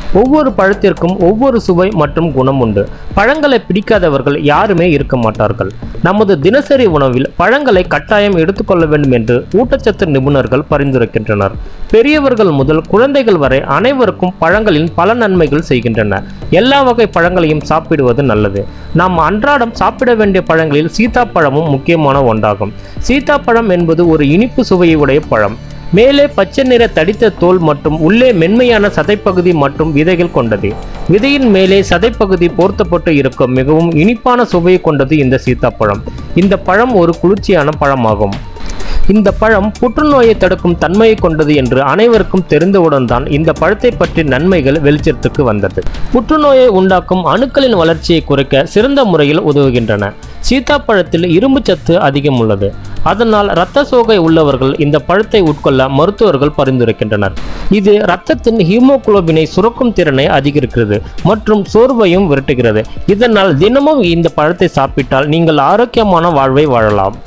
ஒவ்வொரு பழத்திற்கும் ஒவ்வொரு சுவை மற்றும் குணம் உண்டு பழங்களை பிடிக்காதவர்கள் யாருமே இருக்க மாட்டார்கள் நமது தினசரி உணவில் பழங்களை கட்டாயம் எடுத்துக்கொள்ள வேண்டும் என்று ஊட்டச்சத்து நிபுணர்கள் பரிந்துரைக்கின்றனர் பெரியவர்கள் முதல் குழந்தைகள் வரை அனைவருக்கும் பழங்களின் பல நன்மைகள் செய்கின்றன எல்லா வகை பழங்களையும் சாப்பிடுவது நல்லது நாம் அன்றாடம் சாப்பிட வேண்டிய பழங்களில் சீதாப்பழமும் முக்கியமான ஒன்றாகும் சீதாப்பழம் என்பது ஒரு இனிப்பு சுவையை உடைய பழம் மேலே பச்சை நிற தடித்த தோல் மற்றும் உள்ளே மென்மையான சதைப்பகுதி மற்றும் விதைகள் கொண்டது விதையின் மேலே சதைப்பகுதி போர்த்தப்பட்டு இருக்கும் மிகவும் இனிப்பான சுவையை கொண்டது இந்த சீத்தாப்பழம் இந்த பழம் ஒரு குளிர்ச்சியான பழமாகும் இந்த பழம் புற்றுநோயை தடுக்கும் தன்மையை கொண்டது என்று அனைவருக்கும் தெரிந்தவுடன் தான் இந்த பழத்தை பற்றி நன்மைகள் வெளிச்சத்துக்கு வந்தது புற்றுநோயை உண்டாக்கும் அணுக்களின் வளர்ச்சியை குறைக்க சிறந்த முறையில் உதவுகின்றன சீத்தாப்பழத்தில் இரும்புச்சத்து அதிகம் உள்ளது அதனால் இரத்த சோகை உள்ளவர்கள் இந்த பழத்தை உட்கொள்ள மருத்துவர்கள் பரிந்துரைக்கின்றனர் இது இரத்தத்தின் ஹீமோகுளோபினை சுரக்கும் திறனை அதிகரிக்கிறது மற்றும் சோர்வையும் விரட்டுகிறது இதனால் தினமும் இந்த பழத்தை சாப்பிட்டால் நீங்கள் ஆரோக்கியமான வாழ்வை வாழலாம்